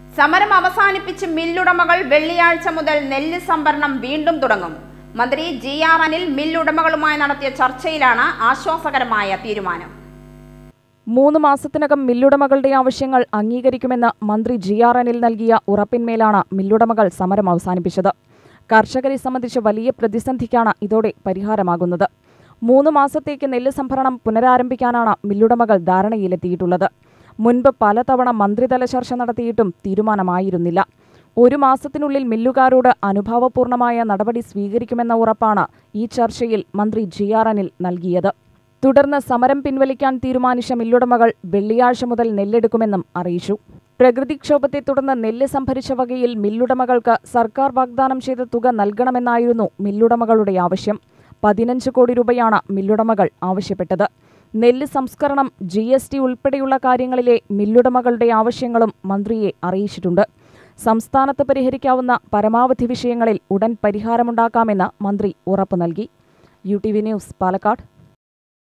സമരം അവസാനിപ്പിച്ച് മില്ലുടമകൾ വെള്ളിയാഴ്ച മുതൽ നെല്ല് സംഭരണം വീണ്ടും തുടങ്ങും മന്ത്രി ജി ആർ അനിൽ മില്ലുടമകളുമായി നടത്തിയ ചർച്ചയിലാണ് ആശ്വാസകരമായ തീരുമാനം മൂന്ന് മാസത്തിനകം മില്ലുടമകളുടെ ആവശ്യങ്ങൾ അംഗീകരിക്കുമെന്ന് മന്ത്രി ജി ആർ അനിൽ നൽകിയ ഉറപ്പിന്മേലാണ് മില്ലുടമകൾ സമരം അവസാനിപ്പിച്ചത് കർഷകരെ സംബന്ധിച്ച് വലിയ പ്രതിസന്ധിക്കാണ് ഇതോടെ പരിഹാരമാകുന്നത് മൂന്ന് മാസത്തേക്ക് നെല്ല് സംഭരണം പുനരാരംഭിക്കാനാണ് മില്ലുടമകൾ ധാരണയിലെത്തിയിട്ടുള്ളത് മുൻപ് പലതവണ മന്ത്രിതല ചർച്ച നടത്തിയിട്ടും തീരുമാനമായിരുന്നില്ല ഒരു മാസത്തിനുള്ളിൽ മില്ലുകാരോട് അനുഭാവപൂർണമായ നടപടി സ്വീകരിക്കുമെന്ന ഉറപ്പാണ് ഈ ചർച്ചയിൽ മന്ത്രി ജി ആർ അനിൽ നൽകിയത് തുടർന്ന് സമരം പിൻവലിക്കാൻ തീരുമാനിച്ച മില്ലുടമകൾ വെള്ളിയാഴ്ച മുതൽ നെല്ലെടുക്കുമെന്നും അറിയിച്ചു പ്രകൃതിക്ഷോഭത്തെ തുടർന്ന് നെല്ല് സംഭരിച്ച വകയിൽ മില്ലുടമകൾക്ക് സർക്കാർ വാഗ്ദാനം ചെയ്ത തുക നൽകണമെന്നായിരുന്നു മില്ലുടമകളുടെ ആവശ്യം പതിനഞ്ച് കോടി രൂപയാണ് മില്ലുടമകൾ ആവശ്യപ്പെട്ടത് നെല്ല് സംസ്കരണം ജി എസ് ടി ഉൾപ്പെടെയുള്ള കാര്യങ്ങളിലെ മില്ലുടമകളുടെ ആവശ്യങ്ങളും മന്ത്രിയെ അറിയിച്ചിട്ടുണ്ട് സംസ്ഥാനത്ത് പരിഹരിക്കാവുന്ന പരമാവധി വിഷയങ്ങളിൽ ഉടൻ പരിഹാരമുണ്ടാക്കാമെന്ന് മന്ത്രി ഉറപ്പു നൽകി U T V news Palakkad